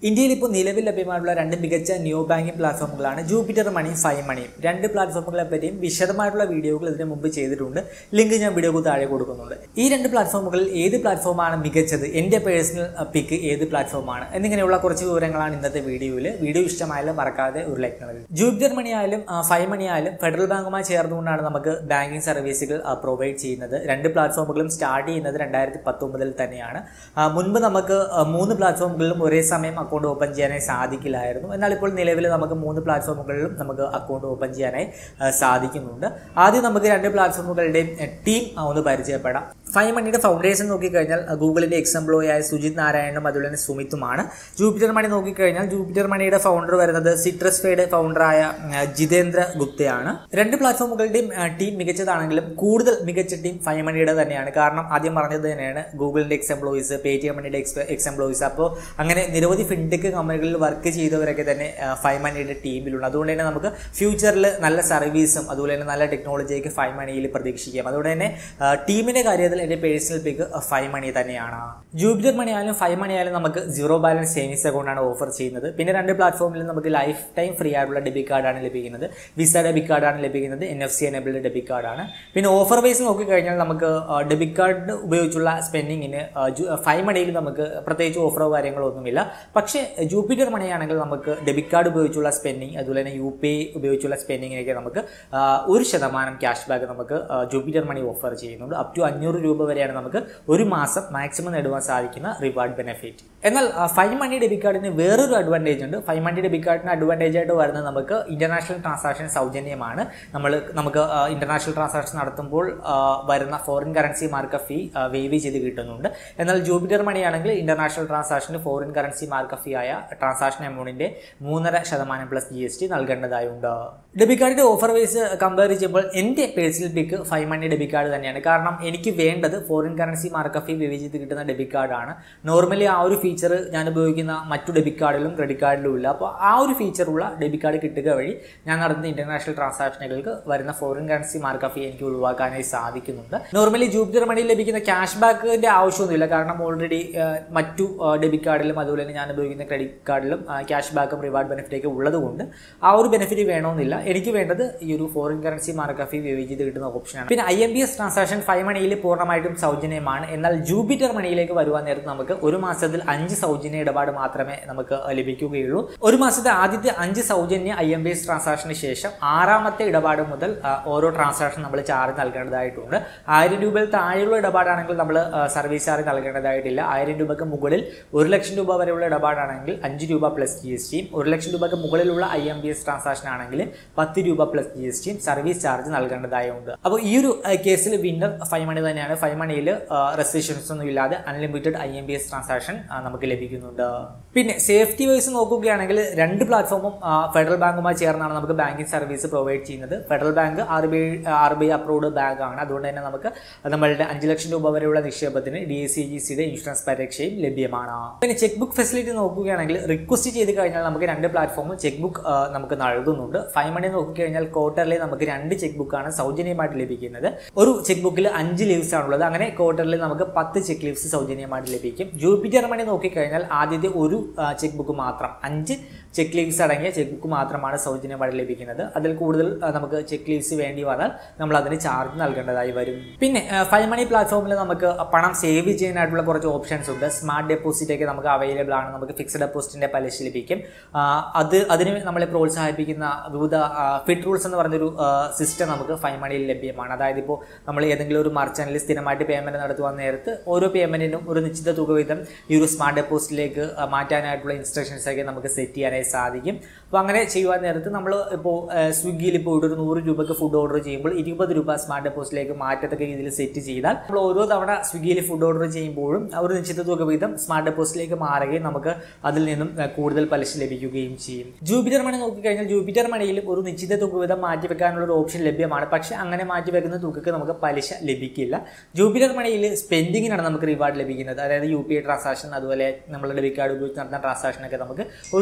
ഇന്ത്യയിൽ ഇപ്പോൾ നിലവിൽ ലഭ്യമായിട്ടുള്ള രണ്ട് മികച്ച ന്യൂ ബാങ്കിംഗ് പ്ലാറ്റ്ഫോമുകളാണ് ജൂപ്പിറ്റർ മണിയും ഫൈവ് മണിയും രണ്ട് പ്ലാറ്റ്ഫോമുകളെ പറ്റിയും വിശദമായിട്ടുള്ള വീഡിയോകൾ ഇതിനു മുമ്പ് ചെയ്തിട്ടുണ്ട് ലിങ്ക് ഞാൻ വീഡിയോക്ക് താഴെ കൊടുക്കുന്നുണ്ട് ഈ രണ്ട് പ്ലാറ്റ്ഫോമുകളിൽ ഏത് പ്ലാറ്റ്ഫോമാണ് മികച്ചത് എൻ്റെ പേഴ്സണൽ പിക്ക് ഏത് പ്ലാറ്റ്ഫോമാണ് എന്നിങ്ങനെയുള്ള കുറച്ച് വിവരങ്ങളാണ് ഇന്നത്തെ വീഡിയോയിൽ വീഡിയോ ഇഷ്ടമായാലും മറക്കാതെ ഒരു ലൈക്ക് നൽകുക ജൂപ്പിറ്റർ മണി ആയാലും ഫൈവ് മണി ആയാലും ഫെഡറൽ ബാങ്കുമായി ചേർന്നുകൊണ്ടാണ് നമുക്ക് ബാങ്കിങ് സർവീസുകൾ പ്രൊവൈഡ് ചെയ്യുന്നത് രണ്ട് പ്ലാറ്റ്ഫോമുകളും സ്റ്റാർട്ട് ചെയ്യുന്നത് രണ്ടായിരത്തി പത്തൊമ്പതിൽ തന്നെയാണ് ആ, മുൻപ് നമുക്ക് ആ, മൂന്ന് പ്ലാറ്റ്ഫോമുകളിലും ഒരേ സമയം അക്കൗണ്ട് ഓപ്പൺ ചെയ്യാനായി സാധിക്കില്ലായിരുന്നു എന്നാൽ ഇപ്പോൾ നിലവിൽ നമുക്ക് മൂന്ന് പ്ലാറ്റ്ഫോമുകളിലും നമുക്ക് അക്കൗണ്ട് ഓപ്പൺ ചെയ്യാനായി ആ, സാധിക്കുന്നുണ്ട് ആദ്യം നമുക്ക് രണ്ട് പ്ലാറ്റ്ഫോമുകളുടെയും ടീം ഒന്ന് പരിചയപ്പെടാം ഫൈവ് മണിയുടെ ഫൗണ്ടേഷൻ നോക്കിക്കഴിഞ്ഞാൽ ആ, ഗൂഗിളിന്റെ എക്സ് എംപ്ലോയി ആയ സുജിത് നാരായണനും അതുപോലെ തന്നെ സുമിത്തുമാണ് ജൂപ്പിറ്റർ മണി നോക്കിക്കഴിഞ്ഞാൽ ജൂപ്പിറ്റർ മണിയുടെ ഫൗണ്ടർ വരുന്നത് സിട്രസ് ഫേയുടെ ഫൗണ്ടറായ ആ, ജിതേന്ദ്ര ഗുപ്തയാണ് രണ്ട് പ്ലാറ്റ്ഫോമുകളുടെയും ആ, ടീം മികച്ചതാണെങ്കിലും കൂടുതൽ മികച്ച ടീം ഫൈവ് മണിയുടെ തന്നെയാണ് കാരണം ആദ്യം പറഞ്ഞത് തന്നെയാണ് ഗൂഗിളിന്റെ ex employees Paytm മണിയുടെ എക്സ് എക്സ് എംപ്ലോയീസ് അപ്പോൾ അങ്ങനെ നിരവധി ഫിൻടെക് കമ്പനികളിൽ വർക്ക് ചെയ്തവരൊക്കെ തന്നെ ഫൈവ് മണിയുടെ ടീമിലുണ്ട് അതുകൊണ്ട് തന്നെ നമുക്ക് ഫ്യൂച്ചറിൽ നല്ല സർവീസും അതുപോലെ തന്നെ നല്ല ടെക്നോളജിയൊക്കെ ഫൈവ് മണിയിൽ പ്രതീക്ഷിക്കാം അതുകൊണ്ട് തന്നെ ആ, ടീമിന്റെ കാര്യത്തിൽ എൻ്റെ പേഴ്സണൽ പിക്ക് ഫൈവ് മണി തന്നെയാണ് ജൂപ്പിറ്റർ മണി ആയാലും ഫൈവ് മണി ആയാലും നമുക്ക് സീറോ ബാലൻസ് സേവിങ്സ് അക്കൗണ്ടാണ് ഓഫർ ചെയ്യുന്നത് പിന്നെ രണ്ട് പ്ലാറ്റ്ഫോമിലും നമുക്ക് ലൈഫ് ടൈം ഫ്രീ ആയിട്ടുള്ള ഡെബിറ്റ് കാർഡാണ് ലഭിക്കുന്നത് വിസ ഡെബിറ്റ് കാർഡാണ് ലഭിക്കുന്നത് N F C enabled debit കാർഡാണ് പിന്നെ ഓഫർ വൈസ് നോക്കിക്കഴിഞ്ഞാൽ നമുക്ക് ഡെബിറ്റ് കാർഡ് ഉപയോഗിച്ചുള്ള സ്പെൻഡിങ്ങിന് ഫൈവ് മണിയിൽ നമുക്ക് പ്രത്യേകിച്ച് ഓഫറോ കാര്യങ്ങളോ ഒന്നുമില്ല പക്ഷേ ജൂപ്പിറ്റർ മണിയാണെങ്കിൽ നമുക്ക് ഡെബിറ്റ് കാർഡ് ഉപയോഗിച്ചുള്ള സ്പെൻഡിങ് അതുപോലെ തന്നെ യു പി ഐ ഉപയോഗിച്ചുള്ള സ്പെൻഡിങ്ങിനൊക്കെ നമുക്ക് ആ, ഒരു ശതമാനം ക്യാഷ് ബാക്ക് നമുക്ക് ആ, ജൂപ്പിറ്റർ മണി ഓഫർ ചെയ്യുന്നുണ്ട് അപ് ടു അഞ്ഞൂറ് രൂപ വരെയാണ് നമുക്ക് ഒരു മാസം മാക്സിമം നേടുവാൻ സാധിക്കുന്ന റിവാർഡ് ബെനിഫിറ്റ് എന്നാൽ ഫൈവ് മണി ഡെബിറ്റ് കാർഡിന് വേറൊരു അഡ്വാൻറ്റേജ് ഉണ്ട് ഫൈവ് മണി ഡെബിറ്റ് കാർഡിന് അഡ്വാൻറ്റേജ് ആയിട്ട് വരുന്നത് നമുക്ക് ഇന്റർനാഷണൽ ട്രാൻസാക്ഷൻ സൗജന്യമാണ് നമ്മൾ നമുക്ക് ഇന്റർനാഷണൽ ട്രാൻസാക്ഷൻ നടത്തുമ്പോൾ ആ, വരുന്ന foreign currency markup fee waive ചെയ്ത് കിട്ടുന്നുണ്ട് എന്നാൽ ജൂപ്പിറ്റർ മണി ആണെങ്കിൽ ഇന്റർനാഷണൽ ട്രാൻസാക്ഷന് ഫോറിൻ കറൻസി മാർക്ക ഫീ ആയ ട്രാൻസാക്ഷൻ എമൗണ്ടിന്റെ മൂന്നര ശതമാനം പ്ലസ് ജി എസ് ടി നൽകേണ്ടതായുണ്ട് ഡെബിറ്റ് കാർഡിന്റെ ഓഫർ വൈസ് കമ്പയർ ചെയ്യുമ്പോൾ എൻ്റെ personal pick five money debit card തന്നെയാണ് കാരണം എനിക്ക് വേണ്ടത് foreign currency markup fee waive ചെയ്ത് കിട്ടുന്ന ഡെബിറ്റ് കാർഡാണ് നോർമലി ആ ഒരു ഫീച്ചർ ഞാൻ ഉപയോഗിക്കുന്ന മറ്റു ഡെബിറ്റ് കാർഡിലും ക്രെഡിറ്റ് കാർഡിലും ഇല്ല അപ്പോൾ ആ ഒരു ഫീച്ചറുള്ള ഡെബിറ്റ് കാർഡ് കിട്ടുക വഴി ഞാൻ നടത്തുന്ന ഇന്റർനാഷണൽ ട്രാൻസാക്ഷനുകൾക്ക് വരുന്ന ഫോറിൻ കറൻസി മാർക്ക ഫീ എനിക്ക് ഒഴിവാക്കാനായി സാധിക്കുന്നുണ്ട് നോർമലി ജൂപ്പിറ്റർ മണിയിൽ ലഭിക്കുന്ന ക്യാഷ് ബാക്കിന്റെ ആവശ്യമൊന്നുമില്ല കാരണം ഓൾറെഡി മറ്റു ഡെബിറ്റ് കാർഡിലും അതുപോലെ തന്നെ ഞാൻ ഉപയോഗിക്കുന്ന ക്രെഡിറ്റ് കാർഡിലും ക്യാഷ് ബാക്കും റിവാർഡ് ബെനിഫിറ്റ് ഒക്കെ ഉള്ളതുകൊണ്ട് ആ ഒരു ബെനിഫിറ്റ് വേണമെന്നില്ല എനിക്ക് വേണ്ടത് ഈ ഒരു foreign currency markup fee waive ചെയ്ത് കിട്ടുന്ന ഓപ്ഷനാണ് പിന്നെ I M B S transaction five മണിയിൽ പൂർണ്ണമായിട്ടും സൗജന്യമാണ് എന്നാൽ ജൂപ്പിറ്റർ മണിയിലേക്ക് വരുവാൻ നേരത്ത് നമുക്ക് ഒരു മാസത്തിൽ അഞ്ച് സൗജന്യ ഇടപാട് മാത്രമേ നമുക്ക് ലഭിക്കുകയുള്ളൂ ഒരു മാസത്തെ ആദ്യത്തെ അഞ്ച് സൗജന്യ ഐ എം ബി എസ് ട്രാൻസാക്ഷന് ശേഷം ആറാമത്തെ ഇടപാട് മുതൽ ആ, ഓരോ ട്രാൻസാക്ഷൻ നമ്മൾ ചാർജ് നൽകേണ്ടതായിട്ടുണ്ട് ആയിരം രൂപയിൽ താഴെയുള്ള ഇടപാടാണെങ്കിൽ നമ്മൾ സർവീസ് ചാർജ് നൽകേണ്ടതായിട്ടില്ല ആയിരം രൂപയ്ക്ക് മുകളിൽ ഒരു ലക്ഷം രൂപ വരെയുള്ള ഇടപാടാണെങ്കിൽ അഞ്ച് രൂപ പ്ലസ് ജി എസ് ടിയും ഒരു ലക്ഷം രൂപയ്ക്ക് മുകളിലുള്ള I M B S transaction ആണെങ്കിൽ പത്ത് രൂപ പ്ലസ് ജി എസ് ടിയും സർവീസ് ചാർജ് നൽകേണ്ടതായുണ്ട് അപ്പോൾ ഈ ഒരു ആ, കേസിൽ വിന്നർ ഫൈവ് മണി തന്നെയാണ് ഫൈവ് മണിയിൽ റെസ്ട്രിക്ഷൻസ് ഒന്നും ഇല്ലാതെ unlimited I M B S transaction നമുക്ക് ലഭിക്കുന്നുണ്ട് പിന്നെ സേഫ്റ്റി വൈസ് നോക്കുകയാണെങ്കിൽ രണ്ട് പ്ലാറ്റ്ഫോമും ഫെഡറൽ ബാങ്കുമായി ചേർന്നാണ് നമുക്ക് ബാങ്കിങ് സർവീസ് പ്രൊവൈഡ് ചെയ്യുന്നത് Federal bank R B I R B I approved bank ആണ് അതുകൊണ്ട് തന്നെ നമുക്ക് നമ്മളുടെ അഞ്ച് ലക്ഷം രൂപ വരെയുള്ള നിക്ഷേപത്തിന് ഡി എസ് സി ജി സിയുടെ ഇൻഷുറൻസ് പരിരക്ഷയും ലഭ്യമാണ് പിന്നെ ചെക്ക് ബുക്ക് ഫെസിലിറ്റി നോക്കുകയാണെങ്കിൽ റിക്വസ്റ്റ് ചെയ്ത് കഴിഞ്ഞാൽ നമുക്ക് രണ്ട് പ്ലാറ്റ്ഫോമും ചെക്ക് ബുക്ക് നമുക്ക് നൽകുന്നുണ്ട് ഫൈവ് മണി നോക്കിക്കഴിഞ്ഞാൽ ക്വാർട്ടറിൽ നമുക്ക് രണ്ട് ചെക്ക് ബുക്കാണ് സൗജന്യമായിട്ട് ലഭിക്കുന്നത് ഒരു ചെക്ക് ബുക്കിൽ അഞ്ച് ലീവ്സ് ആണുള്ളത് അങ്ങനെ ക്വാർട്ടറിൽ നമുക്ക് പത്ത് ചെക്ക് ലീവ്സ് സൗജന്യമായിട്ട് ലഭിക്കും ജൂപ്പിറ്റർ മണി നോക്കിക്കഴിഞ്ഞാൽ ആദ്യത്തെ ഒരു ചെക്ക് ബുക്ക് മാത്രം അഞ്ച് ചെക്ക് ലീവ്സ് അടങ്ങിയ ചെക്ക് ബുക്ക് മാത്രമാണ് സൗജന്യമായിട്ട് ലഭിക്കുന്നത് അതിൽ കൂടുതൽ ആ, നമുക്ക് ചെക്ക് ലീവ്സ് വേണ്ടി വന്നാൽ നമ്മൾ അതിന് ചാർജ് നൽകേണ്ടതായി വരും പിന്നെ ഫൈവ് മണി പ്ലാറ്റ്ഫോമിൽ നമുക്ക് പണം സേവ് ചെയ്യാനായിട്ടുള്ള കുറച്ച് ഓപ്ഷൻസ് ഉണ്ട് സ്മാർട്ട് ഡെപ്പോസിറ്റ് ഒക്കെ നമുക്ക് അവൈലബിൾ ആണ് നമുക്ക് ഫിക്സ്ഡ് ഡെപ്പോസിറ്റിന്റെ പലിശ ലഭിക്കും ആ, അത് അതിന് നമ്മളെ പ്രോത്സാഹിപ്പിക്കുന്ന വിവിധ ഫിറ്റ് റൂൾസ് എന്ന് പറഞ്ഞൊരു സിസ്റ്റം നമുക്ക് ഫൈവ് മണിയിൽ ലഭ്യമാണ് അതായത് ഇപ്പോൾ നമ്മൾ ഏതെങ്കിലും ഒരു മർച്ചന്റിൽ സ്ഥിരമായിട്ട് പേയ്മെന്റ് നടത്തുവാൻ നേരത്ത് ഓരോ പേയ്മെന്റിനും ഒരു നിശ്ചിത തുക വീതം ഈ ഒരു സ്മാർട്ട് ഡെപ്പോസിറ്റിലേക്ക് ആ, മാറ്റാനായിട്ടുള്ള ഇൻസ്ട്രക്ഷൻസ് ഒക്കെ നമുക്ക് സെറ്റ് ചെയ്യാനായി സാധിക്കും അപ്പോൾ അങ്ങനെ ചെയ്യുവാൻ നേരത്ത് നമ്മൾ ഇപ്പോൾ സ്വിഗ്ഗിയിൽ ഇപ്പോൾ ഒരു നൂറ് രൂപയ്ക്ക് ഫുഡ് ഓർഡർ ചെയ്യുമ്പോൾ ഇരുപത് രൂപ സ്മാർട്ട് ഡെപ്പോസിറ്റിലേക്ക് മാറ്റത്തക്ക രീതിയിൽ സെറ്റ് ചെയ്താൽ നമ്മൾ ഓരോ തവണ സ്വിഗ്ഗിയിൽ ഫുഡ് ഓർഡർ ചെയ്യുമ്പോഴും ആ ഒരു നിശ്ചിത തുക വീതം സ്മാർട്ട് ഡെപ്പോസിറ്റിലേക്ക് മാറുകയും നമുക്ക് അതിൽ നിന്നും ആ, കൂടുതൽ പലിശ ലഭിക്കുകയും ചെയ്യും ജൂപ്പിറ്റർ മണി നോക്കിക്കഴിഞ്ഞാൽ ജൂപ്പിറ്റർ മണിയിലും ഒരു നിശ്ചിത തുക വീതം മാറ്റി വെക്കാനുള്ള ഒരു ഓപ്ഷൻ ലഭ്യമാണ് പക്ഷേ അങ്ങനെ മാറ്റി വെക്കുന്ന തുകയ്ക്ക് നമുക്ക് പലിശ ലഭിക്കില്ല ജൂപ്പിറ്റർ മണിയിൽ സ്പെൻഡിങ്ങിനാണ് നമുക്ക് റിവാർഡ് ലഭിക്കുന്നത് അതായത് യു പി ഐ ട്രാൻസാക്ഷൻ അതുപോലെ നമ്മൾ ഡെബിറ്റ് കാർഡ് ഉപയോഗിച്ച് നടത്തുന്ന ട്രാൻസാക്ഷനൊക്കെ നമുക്ക് ഒരു ശതമാനം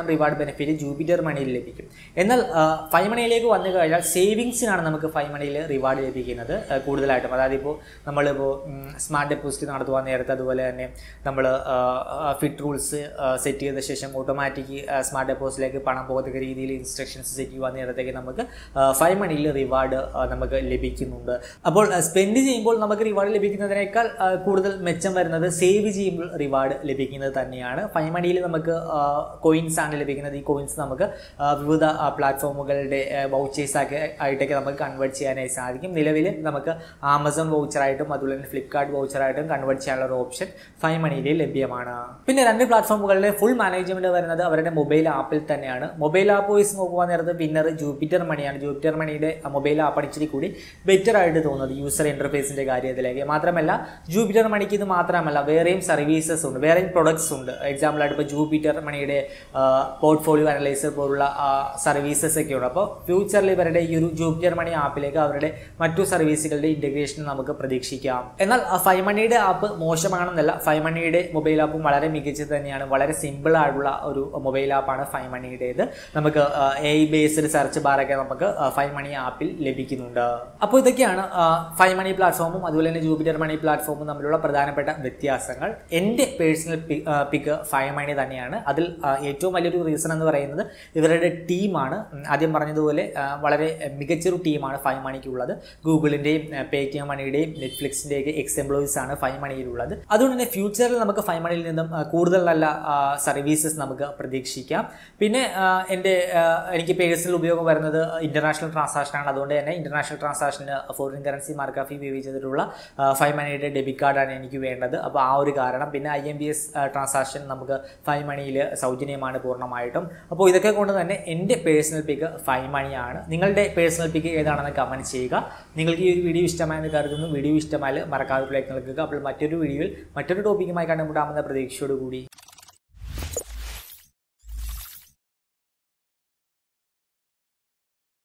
റിവാർഡ് ബെനിഫിറ്റ് ജൂപ്പിറ്റർ മണിയിൽ ലഭിക്കും എന്നാൽ ഫൈവ് മണിയിലേക്ക് വന്നു കഴിഞ്ഞാൽ സേവിങ്സിനാണ് നമുക്ക് ഫൈവ് മണിയിൽ റിവാർഡ് ലഭിക്കുന്നത് ആ, കൂടുതലായിട്ടും അതായത് ഇപ്പോൾ നമ്മളിപ്പോൾ സ്മാർട്ട് ഡെപ്പോസിറ്റ് നടത്തുവാൻ നേരത്തെ അതുപോലെ തന്നെ നമ്മൾ ഫിറ്റ് റൂൾസ് സെറ്റ് ചെയ്ത ശേഷം ഓട്ടോമാറ്റിക് സ്മാർട്ട് ഡെപ്പോസിറ്റിലേക്ക് പണം പോകത്തക്ക രീതിയിൽ ഇൻസ്ട്രക്ഷൻസ് സെറ്റ് ചെയ്യുവാൻ നേരത്തേക്ക് നമുക്ക് ഫൈവ് മണിയിൽ റിവാർഡ് നമുക്ക് ലഭിക്കുന്നുണ്ട് അപ്പോൾ സ്പെൻഡ് ചെയ്യുമ്പോൾ നമുക്ക് റിവാർഡ് ലഭിക്കുന്നതിനേക്കാൾ ആ, കൂടുതൽ മെച്ചം വരുന്നത് സേവ് ചെയ്യുമ്പോൾ റിവാർഡ് ലഭിക്കുന്നത് തന്നെയാണ് ഫൈവ് മണിയിൽ നമുക്ക് കോയിൻസ് ആണ് ലഭിക്കുന്നത് ഈ കോയിൻസ് നമുക്ക് ആ, വിവിധ പ്ലാറ്റ്ഫോമുകളുടെ വൗച്ചേഴ്സ് ആക്കി ആയിട്ടൊക്കെ നമുക്ക് കൺവേർട്ട് ചെയ്യാനായി സാധിക്കും നിലവിൽ നമുക്ക് ആമസോൺ വൗച്ചറായിട്ടും അതുപോലെ തന്നെ ഫ്ലിപ്കാർട്ട് വൗച്ചറായിട്ടും കൺവേർട്ട് ചെയ്യാനുള്ള ഒരു ഓപ്ഷൻ ഫൈവ് മണിയിൽ ലഭ്യമാണ് പിന്നെ രണ്ട് പ്ലാറ്റ്ഫോമുകളുടെ ഫുൾ മാനേജ്മെന്റ് വരുന്നത് അവരുടെ മൊബൈൽ ആപ്പിൽ തന്നെയാണ് മൊബൈൽ ആപ്പ് വൈസ് നോക്കുവാൻ നേരത്ത് വിന്നർ ജൂപ്പിറ്റർ മണിയാണ് ജൂപ്പിറ്റർ മണിയുടെ മൊബൈൽ ആപ്പാണ് ഇച്ചിരി കൂടി ബെറ്റർ ആയിട്ട് തോന്നുന്നത് യൂസർ ഇന്റർഫേസിന്റെ കാര്യത്തിലേക്ക് മാത്രമല്ല ജൂപ്പിറ്റർ മണിക്ക് ഇത് മാത്രമല്ല വേറെയും സർവീസസ് ഉണ്ട് വേറെയും പ്രൊഡക്ട്സ് ഉണ്ട് എക്സാമ്പിൾ ആയിട്ട് ഇപ്പോൾ ജൂപ്പിറ്റർ മണിയുടെ പോർട്ട്ഫോളിയോ അനലൈസർ പോലുള്ള സർവീസസ് ഒക്കെ ഉണ്ട് അപ്പോൾ ഫ്യൂച്ചറിൽ ഇവരുടെ ഈ ഒരു ജൂപ്പിറ്റർ മണി ആപ്പിലേക്ക് അവരുടെ മറ്റു സർവീസുകളുടെ ഇന്റഗ്രേഷൻ നമുക്ക് പ്രതീക്ഷിക്കാം എന്നാൽ ഫൈവ് മണിയുടെ ആപ്പ് മോശമാണെന്നല്ല ഫൈവ് മണിയുടെ മൊബൈൽ ആപ്പും വളരെ മികച്ചത് തന്നെയാണ് വളരെ സിമ്പിൾ ആയിട്ടുള്ള ഒരു മൊബൈൽ ആപ്പാണ് ഫൈവ് മണിയുടേത് നമുക്ക് എ ബേസ്ഡ് സെർച്ച് ബാറൊക്കെ നമുക്ക് ഫൈവ് മണി ആപ്പിൽ ലഭിക്കുന്നുണ്ട് അപ്പോൾ ഇതൊക്കെയാണ് ഫൈവ് മണി പ്ലാറ്റ്ഫോമും അതുപോലെ തന്നെ ജൂപ്പിറ്റർ മണി പ്ലാറ്റ്ഫോമും തമ്മിലുള്ള പ്രധാനപ്പെട്ട വ്യത്യാസങ്ങൾ എൻ്റെ പേഴ്സണൽ പിക്ക് ഫൈവ് മണി തന്നെയാണ് അതിൽ ആ, ഏറ്റവും വലിയൊരു റീസൺ എന്ന് പറയുന്നത് ഇവരുടെ ടീമാണ് ഉം, ആദ്യം പറഞ്ഞതുപോലെ ആ, വളരെ മികച്ചൊരു ടീമാണ് ഫൈവ് മണിക്കുള്ളത് ഗൂഗിളിൻ്റെയും പേ ടി എം മണിയുടെയും നെറ്റ്ഫ്ലിക്സിൻ്റെയൊക്കെ എക്സ് എംപ്ലോയീസ് ആണ് ഫൈവ് മണിയിലുള്ളത് അതുകൊണ്ട് തന്നെ ഫ്യൂച്ചറിൽ നമുക്ക് ഫൈവ് മണിയിൽ നിന്നും ആ, കൂടുതൽ നല്ല സർവീസസ് നമുക്ക് പ്രതീക്ഷിക്കാം പിന്നെ ആ, എൻ്റെ ആ, എനിക്ക് പേഴ്സണൽ ഉപയോഗം വരുന്നത് ഇൻ്റർനാഷണൽ ട്രാൻസാക്ഷൻ ആണ് അതുകൊണ്ട് തന്നെ ഇൻ്റർനാഷണൽ ട്രാൻസാക്ഷന് ഫോറിൻ കറൻസി മാർക്കാഫി ഉപയോഗിച്ച് ചെയ്തിട്ടുള്ള ഫൈവ് മണിയുടെ ഡെബിറ്റ് കാർഡാണ് എനിക്ക് വേണ്ടത് അപ്പോൾ ആ ഒരു കാരണം പിന്നെ I M B S transaction നമുക്ക് ഫൈവ് മണിയിൽ സൗജന്യമാണ് പൂർണ്ണമായിട്ടും അപ്പോൾ ഇതൊക്കെ കൊണ്ട് തന്നെ എൻ്റെ പേഴ്സണൽ പിക്ക് ഫൈവ് മണിയാണ് നിങ്ങളുടെ പേഴ്സണൽ പിക്ക് ഏതാണെന്ന് കമൻറ്റ് ചെയ്യുക നിങ്ങൾക്ക് ഈ ഒരു വീഡിയോ ഇഷ്ടമായെന്ന് കരുതുന്നു വീഡിയോ ഇഷ്ടമായാൽ മറക്കാതെ ലൈക്ക് നൽകുക അപ്പോൾ മറ്റൊരു വീഡിയോയിൽ മറ്റൊരു ടോപ്പിക്കുമായി കണ്ടുമുട്ടാമെന്ന പ്രതീക്ഷയോടുകൂടി